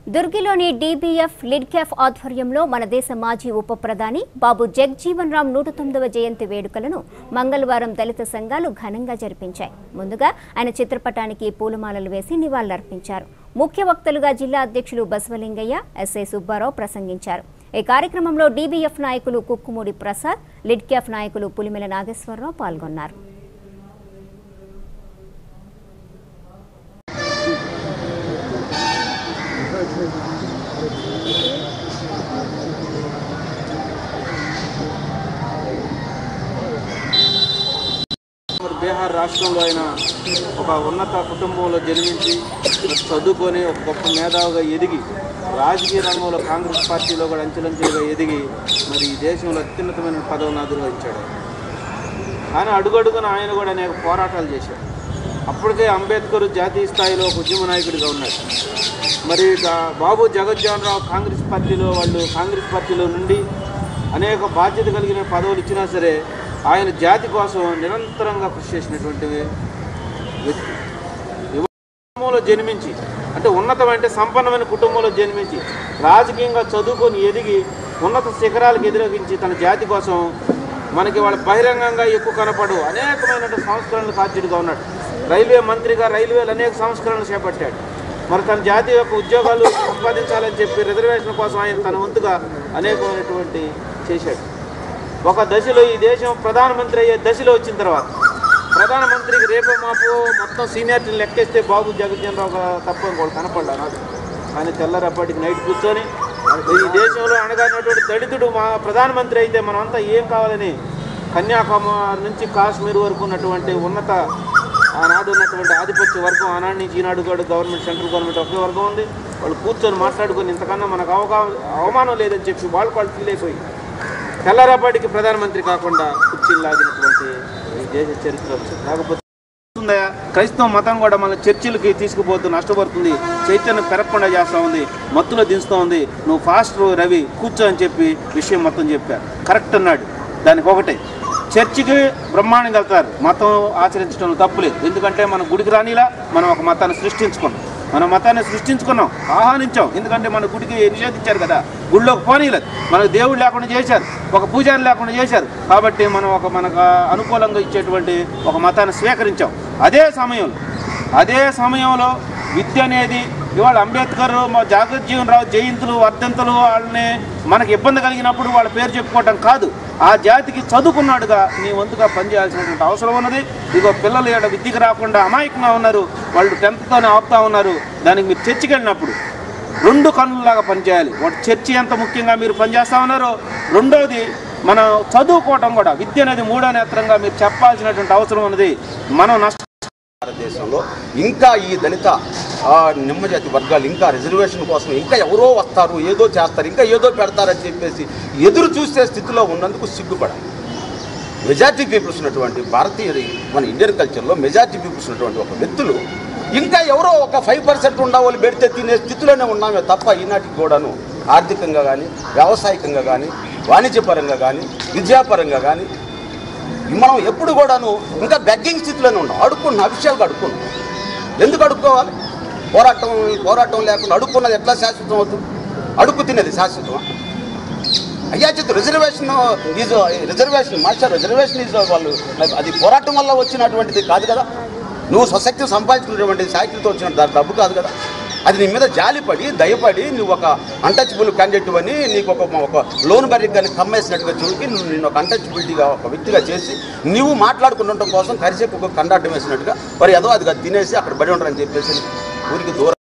దుర్గిలోని DBF లిడ్క్యాఫ్ ఆధ్వర్యంలో మన దేశ మాజీ ఉప ప్రధాని బాబు జగ్జీవన్ రామ్ నూట తొమ్మిదవ జయంతి వేడుకలను మంగళవారం దళిత సంఘాలు ఘనంగా జరిపించాయి ముందుగా ఆయన చిత్రపటానికి పూలమాలలు వేసి నివాళులర్పించారు ముఖ్య వక్తలుగా జిల్లా అధ్యక్షులు బసవలింగయ్య ఎస్ఐ సుబ్బారావు ప్రసంగించారు ఈ కార్యక్రమంలో డీబీఎఫ్ నాయకులు కుక్కుమూడి ప్రసాద్ లిడ్క్యాఫ్ నాయకులు పులిమెల నాగేశ్వరరావు పాల్గొన్నారు మరి బీహార్ రాష్ట్రంలో ఆయన ఒక ఉన్నత కుటుంబంలో జన్మించి మరి చదువుకొని ఒక గొప్ప మేధావిగా ఎదిగి రాజకీయ రంగంలో కాంగ్రెస్ పార్టీలో కూడా అంచెలంచెలుగా ఎదిగి మరి ఈ దేశంలో అత్యున్నతమైన పదవిని అధిరోహించాడు కానీ అడుగడుగున ఆయన కూడా అనేక పోరాటాలు చేశాడు అప్పటికే అంబేద్కర్ జాతీయ స్థాయిలో ఒక ఉద్యమ నాయకుడిగా ఉన్నాడు మరి గా- బాబు జగజ్జీవన్ రావు కాంగ్రెస్ పార్టీలో వాళ్ళు కాంగ్రెస్ పార్టీలో నుండి అనేక బాధ్యత కలిగిన పదవులు ఇచ్చినా సరే ఆయన జాతి కోసం నిరంతరంగా కృషి చేసినటువంటి వ్యక్తి యువ కుటుంబంలో జన్మించి అంటే ఉన్నతమైన సంపన్నమైన కుటుంబంలో జన్మించి రాజకీయంగా చదువుకొని ఎదిగి ఉన్నత శిఖరాలకు ఎదురగించి తన జాతి కోసం మనకి వాళ్ళ బహిరంగంగా ఎక్కువ కనపడు అనేకమైన సంస్కరణలు కాధ్యుడిగా ఉన్నాడు రైల్వే మంత్రిగా రైల్వేలు అనేక సంస్కరణలు చేపట్టాడు మరి తన జాతి యొక్క ఉద్యోగాలు సంపాదించాలని చెప్పి రిజర్వేషన్ కోసం ఆయన తన వంతుగా అనేకమైనటువంటి చేశాడు ఒక దశలో ఈ దేశం ప్రధానమంత్రి అయ్యే దశలో వచ్చిన తర్వాత ప్రధానమంత్రికి రేపు మాపు మొత్తం సీనియారిటీని లెక్కేస్తే బాబు జగజ్జన్ రావు గారు తప్ప ఇంకోటి కనపడ్డా నాకు ఆయన తెల్లరప్పటికి నైట్ కూర్చొని ఈ దేశంలో అణగారినటువంటి దళితుడు మా ప్రధానమంత్రి అయితే మనమంతా ఏం కావాలని కన్యాకుమారి నుంచి కాశ్మీర్ వరకు ఉన్నటువంటి ఉన్నత ఆనాడు ఉన్నటువంటి ఆధిపత్య వర్గం ఆనాడు నుంచి ఈనాడు కూడా గవర్నమెంట్ సెంట్రల్ గవర్నమెంట్ ఒకే వర్గం ఉంది వాళ్ళు కూర్చొని మాట్లాడుకొని ఇంతకన్నా మనకు అవగా అవమానం లేదని చెప్పి వాళ్ళు వాళ్ళు ఫీల్ అయిపోయి తెల్లరాపాటికి ప్రధానమంత్రి కాకుండా కుర్చీలు లాగినటువంటి ఈ దేశ చరిత్ర వచ్చింది. లేకపోతే ఉందా? క్రైస్తవ మతం కూడా మన చర్చిలకి తీసుకుపోతూ నష్టపడుతుంది చైతన్యం పెరగకుండా చేస్తూ ఉంది మత్తులో దించుతూ ఉంది నువ్వు ఫాస్ట్ రవి కూర్చో అని చెప్పి విషయం మొత్తం చెప్పారు కరెక్ట్ అన్నాడు దానికి ఒకటే చర్చికి బ్రహ్మాండంగా వెళ్తారు మతం ఆచరించడం తప్పులేదు ఎందుకంటే మన గుడికి రానిలా మనం ఒక మతాన్ని సృష్టించుకున్నాం మన మతాన్ని సృష్టించుకున్నాం ఆహ్వానించాం ఎందుకంటే మన గుడికి నిషేధించారు కదా గుడిలోకి పోనీలేదు మనకు దేవుడు లేకుండా చేశారు ఒక పూజారి లేకుండా చేశారు కాబట్టి మనం ఒక మనకు అనుకూలంగా ఇచ్చేటువంటి ఒక మతాన్ని స్వీకరించాం అదే సమయంలో అదే సమయంలో విద్య అనేది ఇవాళ అంబేద్కర్ మా జగజ్జీవన్ రావు జయంతులు వర్ధంతులు వాళ్ళని మనకి ఇబ్బంది కలిగినప్పుడు వాళ్ళ పేరు చెప్పుకోవటం కాదు ఆ జాతికి చదువుకున్నాడుగా నీ వంతుగా పనిచేయాల్సినటువంటి అవసరం ఉన్నది ఇదిగో పిల్లలు ఇక్కడ విద్యకు రాకుండా అమాయకంగా ఉన్నారు వాళ్ళు టెన్త్తోనే ఆపుతా ఉన్నారు దానికి మీరు చర్చికి వెళ్ళినప్పుడు రెండు కన్నులాగా పనిచేయాలి ఒకటి చర్చి ఎంత ముఖ్యంగా మీరు పనిచేస్తా ఉన్నారో రెండోది మనం చదువుకోవటం కూడా విద్య అనేది మూడో నేత్రంగా మీరు చెప్పాల్సినటువంటి అవసరం ఉన్నది మనం నష్ట భారతదేశంలో ఇంకా ఈ దళిత ఆ, నిమ్మజాతి వర్గాలు ఇంకా రిజర్వేషన్ కోసం ఇంకా ఎవరో వస్తారు ఏదో చేస్తారు ఇంకా ఏదో పెడతారని చెప్పేసి ఎదురు చూసే స్థితిలో ఉన్నందుకు సిగ్గుపడాలి మెజార్టీ పీపుల్స్ ఉన్నటువంటి భారతీయ మన ఇండియన్ కల్చర్లో మెజార్టీ పీపుల్స్ ఉన్నటువంటి ఒక వ్యక్తులు ఇంకా ఎవరో ఒక ఫైవ్ పర్సెంట్ ఉండవాళ్ళు పెడితే తినే స్థితిలోనే ఉన్నామే తప్ప ఈనాటికి కూడాను ఆర్థికంగా కానీ వ్యావసాయికంగా కానీ వాణిజ్యపరంగా కానీ విద్యాపరంగా కానీ మనం ఎప్పుడు కూడాను ఇంకా బెగ్గింగ్ స్థితిలోనే ఉన్నాం అడుక్కున్నాం అఫిషియల్గా అడుక్కున్నాం ఎందుకు అడుక్కోవాలి పోరాటం పోరాటం లేకుండా అడుక్కున్నది ఎట్లా శాశ్వతం అవుతుంది అడుక్కు తినేది శాశ్వతం అయ్యా చిత్తు reservation is reservation master reservation is వాళ్ళు అది పోరాటం వల్ల వచ్చినటువంటిది కాదు కదా నువ్వు స్వశక్తి సంపాదించుకున్నటువంటి సాహిత్యంతో వచ్చిన దా- డబ్బు కాదు కదా అది నీ మీద జాలిపడి దయపడి నువ్వు ఒక అన్టచబుల్ క్యాండిడేట్ అని నీకు ఒక ఒక లోన్ బర్రీ కానీ కమ్మేసినట్టుగా చూసి నువ్వు నేను ఒక అన్టచబిలిటీగా ఒక వ్యక్తిగా చేసి నువ్వు మాట్లాడుకుండటం కోసం కరిసే ఒక కండాటం వేసినట్టుగా మరి ఏదో అది తినేసి అక్కడ బడి ఉంటారని చెప్పేసి ఊరికి దూరం